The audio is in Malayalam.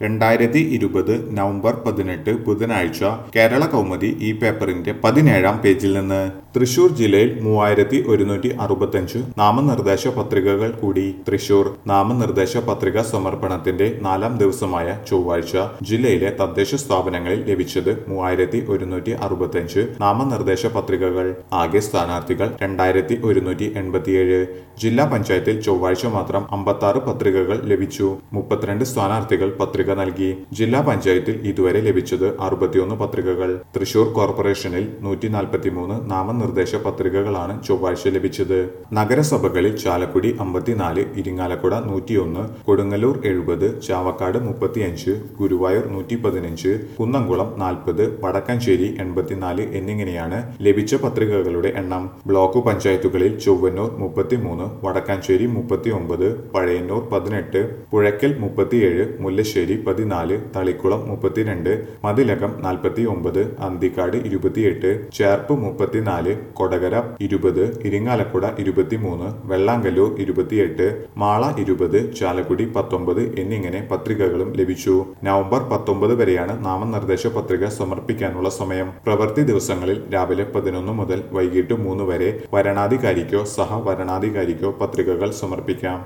രണ്ടായിരത്തി ഇരുപത് നവംബർ പതിനെട്ട് ബുധനാഴ്ച കേരള കൗമുദി ഈ പേപ്പറിന്റെ പതിനേഴാം പേജിൽ നിന്ന് തൃശൂർ ജില്ലയിൽ മൂവായിരത്തി ഒരുന്നൂറ്റി അറുപത്തഞ്ച് നാമനിർദ്ദേശ പത്രികകൾ കൂടി തൃശൂർ നാമനിർദ്ദേശ പത്രിക സമർപ്പണത്തിന്റെ നാലാം ദിവസമായ ചൊവ്വാഴ്ച ജില്ലയിലെ തദ്ദേശ സ്ഥാപനങ്ങളിൽ ലഭിച്ചത് മൂവായിരത്തി ഒരുന്നൂറ്റി അറുപത്തഞ്ച് നാമനിർദ്ദേശ പത്രികകൾ ആകെ സ്ഥാനാർത്ഥികൾ രണ്ടായിരത്തി ഒരുന്നൂറ്റി എൺപത്തിയേഴ് ജില്ലാ പഞ്ചായത്തിൽ ചൊവ്വാഴ്ച മാത്രം അമ്പത്തി ആറ് പത്രികകൾ ലഭിച്ചു മുപ്പത്തിരണ്ട് സ്ഥാനാർത്ഥികൾ പത്രിക നൽകി ജില്ലാ പഞ്ചായത്തിൽ ഇതുവരെ ലഭിച്ചത് അറുപത്തിയൊന്ന് പത്രികകൾ തൃശൂർ കോർപ്പറേഷനിൽ നൂറ്റി നാൽപ്പത്തിമൂന്ന് നാമനിർദ്ദേശ പത്രികകളാണ് ചൊവ്വാഴ്ച ലഭിച്ചത് നഗരസഭകളിൽ ചാലക്കുടി അമ്പത്തിനാല് ഇരിങ്ങാലക്കുട നൂറ്റിയൊന്ന് കൊടുങ്ങല്ലൂർ എഴുപത് ചാവക്കാട് മുപ്പത്തിയഞ്ച് ഗുരുവായൂർ നൂറ്റി പതിനഞ്ച് കുന്നംകുളം നാൽപ്പത് വടക്കഞ്ചേരി എൺപത്തിനാല് എന്നിങ്ങനെയാണ് ലഭിച്ച പത്രികകളുടെ എണ്ണം ബ്ലോക്ക് പഞ്ചായത്തുകളിൽ ചൊവ്വന്നൂർ മുപ്പത്തിമൂന്ന് വടക്കാഞ്ചേരി മുപ്പത്തി ഒമ്പത് പഴയന്നൂർ പതിനെട്ട് പുഴയ്ക്കൽ മുപ്പത്തിയേഴ് മുല്ലശ്ശേരി പതിനാല് തളിക്കുളം മുപ്പത്തിരണ്ട് മതിലകം നാൽപ്പത്തി ഒമ്പത് അന്തിക്കാട് ഇരുപത്തിയെട്ട് ചേർപ്പ് മുപ്പത്തിനാല് കൊടകര ഇരുപത് ഇരിങ്ങാലക്കുട ഇരുപത്തിമൂന്ന് വെള്ളാങ്കല്ലൂർ ഇരുപത്തിയെട്ട് മാള ഇരുപത് ചാലക്കുടി പത്തൊമ്പത് എന്നിങ്ങനെ പത്രികകളും ലഭിച്ചു നവംബർ പത്തൊമ്പത് വരെയാണ് നാമനിർദ്ദേശ പത്രിക സമർപ്പിക്കാനുള്ള സമയം പ്രവൃത്തി ദിവസങ്ങളിൽ രാവിലെ പതിനൊന്ന് മുതൽ വൈകിട്ട് മൂന്ന് വരെ വരണാധികാരിക്കോ സഹ വരണാധികാരിക്കോ പത്രികകൾ സമർപ്പിക്കാം